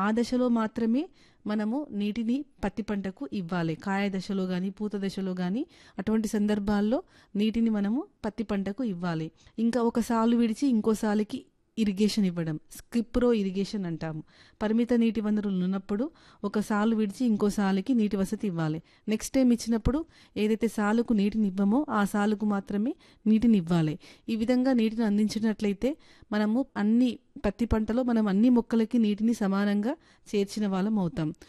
దశలో మాత్రమే మనము నీటిని పత్తి పంటకు ఇవ్వాలి కాయ దశలో కానీ పూత దశలో కానీ అటువంటి సందర్భాల్లో నీటిని మనము పత్తి పంటకు ఇవ్వాలి ఇంకా ఒక సాలు విడిచి ఇంకో సాలుకి ఇరిగేషన్ ఇవ్వడం స్కిప్రో ఇరిగేషన్ అంటాము పరిమిత నీటి వనరులు ఉన్నప్పుడు ఒక సాలు విడిచి ఇంకో సాలుకి నీటి వసతి ఇవ్వాలి నెక్స్ట్ టైం ఇచ్చినప్పుడు ఏదైతే సాలుకు నీటిని ఇవ్వమో ఆ సాలుకు మాత్రమే నీటిని ఇవ్వాలి ఈ విధంగా నీటిని అందించినట్లయితే మనము అన్ని పత్తి పంటలో మనం అన్ని మొక్కలకి నీటిని సమానంగా చేర్చిన వాళ్ళం అవుతాం